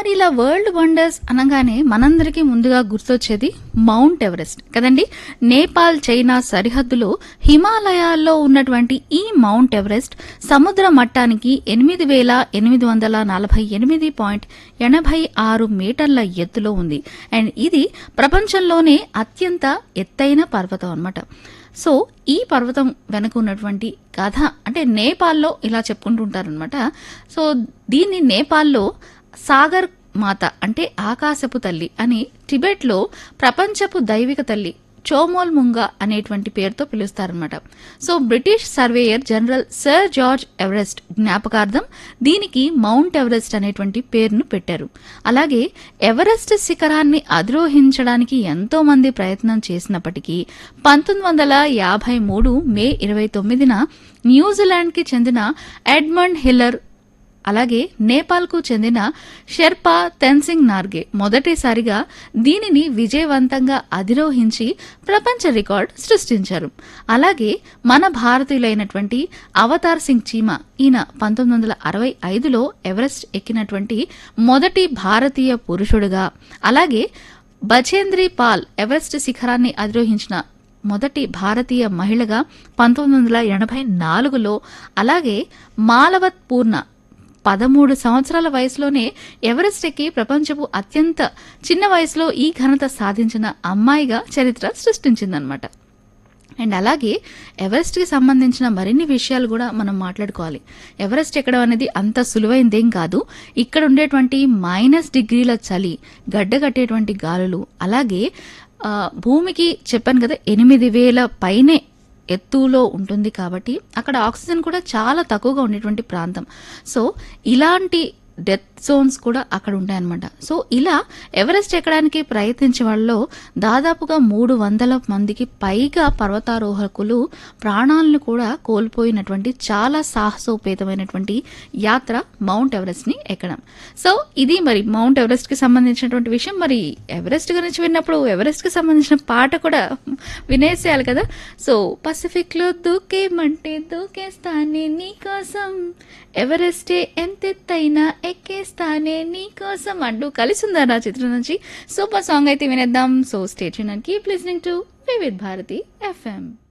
మరి ఇలా world wonders అనగానే మనందరికీ ముందుగా గుర్తొచ్చేది మౌంట్ ఎవరెస్ట్ కదండి నేపాల్ చైనా సరిహద్దులో హిమాలయాల్లో ఉన్నటువంటి ఈ మౌంట్ ఎవరెస్ట్ సముద్ర మట్టానికి ఎనిమిది వేల ఎనిమిది వందల నలభై ఎనిమిది పాయింట్ ఎనభై ఆరు మీటర్ల ఎత్తులో ఉంది అండ్ ఇది ప్రపంచంలోనే అత్యంత ఎత్తైన పర్వతం అన్నమాట సో ఈ పర్వతం వెనక ఉన్నటువంటి కథ అంటే నేపాల్లో ఇలా చెప్పుకుంటుంటారనమాట సో దీన్ని నేపాల్లో సాగర్ మాత అంటే ఆకాశపు తల్లి అని టిబెట్లో ప్రపంచపు దైవిక తల్లి చోమోల్ ముంగా అనేటువంటి పేరుతో పిలుస్తారనమాట so British surveyor general sir George Everest జ్ఞాపకార్థం దీనికి మౌంట్ ఎవరెస్ట్ అనేటువంటి పేరును పెట్టారు అలాగే ఎవరెస్ట్ శిఖరాన్ని అధిరోహించడానికి ఎంతో మంది ప్రయత్నం చేసినప్పటికీ పంతొమ్మిది వందల యాభై మూడు మే ఇరవై తొమ్మిదిన న్యూజిలాండ్కి చెందిన ఎడ్మండ్ హిల్లర్ అలాగే నేపాల్కు చెందిన షెర్పా తెన్సింగ్ నార్గే మొదటిసారిగా దీనిని విజయవంతంగా అధిరోహించి ప్రపంచ రికార్డ్ సృష్టించారు అలాగే మన భారతీయులైనటువంటి అవతార్ సింగ్ చీమా ఈయన పంతొమ్మిది వందల అరవై ఐదులో ఎవరెస్ట్ ఎక్కినటువంటి మొదటి భారతీయ పురుషుడుగా అలాగే బచేంద్రి పాల్ ఎవరెస్ట్ శిఖరాన్ని అధిరోహించిన మొదటి భారతీయ మహిళగా పంతొమ్మిది వందల ఎనభై నాలుగులో అలాగే మాలవత్ పూర్ణ పదమూడు సంవత్సరాల వయసులోనే ఎవరెస్ట్ ఎక్కి ప్రపంచపు అత్యంత చిన్న వయసులో ఈ ఘనత సాధించిన అమ్మాయిగా చరిత్ర సృష్టించిందనమాట అండ్ అలాగే ఎవరెస్ట్కి సంబంధించిన మరిన్ని విషయాలు కూడా మనం మాట్లాడుకోవాలి ఎవరెస్ట్ ఎక్కడం అనేది అంత సులువైందేం కాదు ఇక్కడ ఉండేటువంటి మైనస్ డిగ్రీల చలి గడ్డగట్టేటువంటి గాలులు అలాగే ఆ, భూమికి చెప్పాను కదా ఎనిమిది వేల పైనే ఎత్తులో ఉంటుంది కాబట్టి అక్కడ ఆక్సిజన్ కూడా చాలా తక్కువగా ఉండేటువంటి ప్రాంతం సో ఇలాంటి డెత్ జోన్స్ కూడా అక్కడ ఉంటాయన్నమాట సో ఇలా ఎవరెస్ట్ ఎక్కడానికి ప్రయత్నించే వాళ్ళలో దాదాపుగా మూడు వందల మందికి పైగా పర్వతారోహకులు ప్రాణాలను కూడా కోల్పోయినటువంటి చాలా సాహసోపేతమైనటువంటి యాత్ర మౌంట్ ఎవరెస్ట్ ని ఎక్కడం సో ఇది మరి మౌంట్ ఎవరెస్ట్ కి సంబంధించినటువంటి విషయం మరి ఎవరెస్ట్ గురించి విన్నప్పుడు ఎవరెస్ట్ కి సంబంధించిన పాట కూడా వినేసేయాలి కదా సో పసిఫిక్ లో దూకేమంటే దూకేస్తానే నీకోసం ఎవరెస్టే ఎంతెత్తైనా ఎక్కేస్తానే నీకోసం అంటూ కలిసిందా నా చిత్రం నుంచి సూపర్ సాంగ్ అయితే వినేద్దాం so stay and keep listening to Vividh Bharati FM